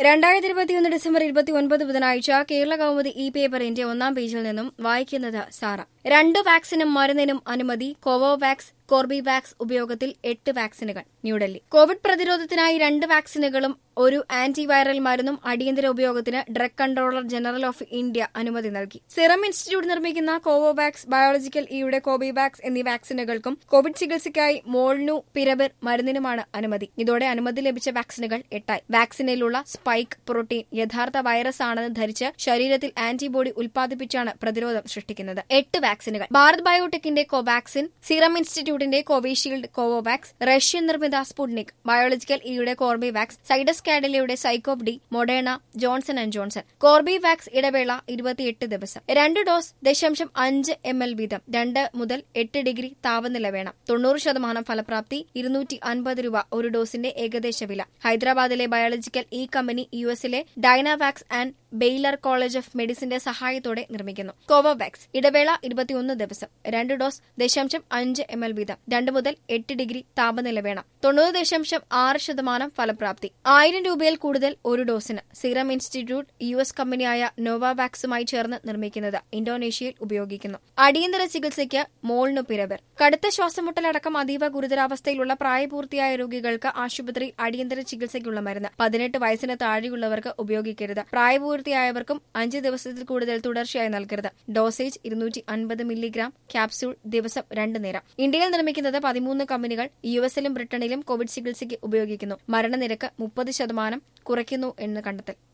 രണ്ടായിരത്തി ഇരുപത്തിയൊന്ന് ഡിസംബർ ഇരുപത്തി ഒൻപത് ബുധനാഴ്ച കേരള കൗമുദി ഇ പേപ്പറിന്റെ ഒന്നാം പേജിൽ നിന്നും വായിക്കുന്നത് സാറ രണ്ട് വാക്സിനും മരുന്നിനും അനുമതി കോവോവാക്സ് കോർബിവാക്സ് ഉപയോഗത്തിൽ എട്ട് വാക്സിനുകൾ ന്യൂഡൽഹി കോവിഡ് പ്രതിരോധത്തിനായി രണ്ട് വാക്സിനുകളും ഒരു ആന്റിവൈറൽ മരുന്നും അടിയന്തര ഉപയോഗത്തിന് drug controller general of India അനുമതി നൽകി സിറം ഇൻസ്റ്റിറ്റ്യൂട്ട് നിർമ്മിക്കുന്ന കോവോവാക്സ് ബയോളജിക്കൽ ഇയുടെ കോബിവാക്സ് എന്നീ വാക്സിനുകൾക്കും കോവിഡ് ചികിത്സയ്ക്കായി മോൾനു പിരബിർ മരുന്നിനുമാണ് അനുമതി ഇതോടെ അനുമതി ലഭിച്ച വാക്സിനുകൾ എട്ടായി വാക്സിനിലുള്ള സ്പൈക്ക് പ്രോട്ടീൻ യഥാർത്ഥ വൈറസ് ആണെന്ന് ധരിച്ച് ശരീരത്തിൽ ആന്റിബോഡി ഉൽപ്പാദിപ്പിച്ചാണ് പ്രതിരോധം സൃഷ്ടിക്കുന്നത് എട്ട് വാക്സിനുകൾ ഭാരത് ബയോടെക്കിന്റെ കോവാക്സിൻ സീറം ഇൻസ്റ്റിറ്റ്യൂട്ടിന്റെ കോവിഷീൽഡ് കോവോവാക്സ് റഷ്യൻ നിർമ്മിത സ്പുട്നിക് ബയോളജിക്കൽ ഇയുടെ കോർബിവാക്സ് സൈഡസ് കാഡിലയുടെ ZyCoV D Moderna Johnson and Johnson Corbevax ഇടവേള ഇരുപത്തിയെട്ട് ദിവസം രണ്ട് ഡോസ് ദശാംശം അഞ്ച് എം എൽ വീതം രണ്ട് മുതൽ എട്ട് ഡിഗ്രി താപനില വേണം തൊണ്ണൂറ് ശതമാനം ഫലപ്രാപ്തി ഇരുന്നൂറ്റി അൻപത് രൂപ ഒരു ഡോസിന്റെ ഏകദേശ വില ഹൈദരാബാദിലെ ബയോളജിക്കൽ ഇ കമ്പനി യു എസിലെ Dynavax and Baylor college of മെഡിസിന്റെ സഹായത്തോടെ നിർമ്മിക്കുന്നു കോവോവാക്സ് ഇടവേള ഇരുപത്തിയൊന്ന് ദിവസം രണ്ട് ഡോസ് ദശാംശം അഞ്ച് എം എൽ വീതം രണ്ട് മുതൽ എട്ട് ഡിഗ്രി താപനില വേണം തൊണ്ണൂറ് ദശാംശം ആറ് ശതമാനം ഫലപ്രാപ്തി ആയിരം രൂപയിൽ കൂടുതൽ ഒരു ഡോസിന് സീറം ഇൻസ്റ്റിറ്റ്യൂട്ട് യു എസ് കമ്പനിയായ നോവാവാക്സുമായി ചേർന്ന് നിർമ്മിക്കുന്നത് ഇന്തോനേഷ്യയിൽ ഉപയോഗിക്കുന്നു അടിയന്തര ചികിത്സയ്ക്ക് മോൾനു പിരവർ കടുത്ത ശ്വാസമുട്ടലടക്കം അതീവ ഗുരുതരാവസ്ഥയിലുള്ള പ്രായപൂർത്തിയായ രോഗികൾക്ക് ആശുപത്രിയിൽ അടിയന്തര ചികിത്സയ്ക്കുള്ള മരുന്ന് പതിനെട്ട് വയസ്സിന് താഴെയുള്ളവർക്ക് ഉപയോഗിക്കരുത് പ്രായപൂർത്തിയായവർക്കും അഞ്ച് ദിവസത്തിൽ കൂടുതൽ തുടർച്ചയായി നൽകരുത് ഡോസേജ് ഇരുന്നൂറ്റി അൻപത് മില്ലിഗ്രാം ക്യാപ്സ്യൂൾ ദിവസം രണ്ട് നേരം ഇന്ത്യയിൽ നിർമ്മിക്കുന്നത് പതിമൂന്ന് കമ്പനികൾ യു എസിലും ബ്രിട്ടനിലും കോവിഡ് ചികിത്സയ്ക്ക് ഉപയോഗിക്കുന്നു മരണനിരക്ക് മുപ്പത് ശതമാനം കുറയ്ക്കുന്നു എന്ന് കണ്ടെത്തൽ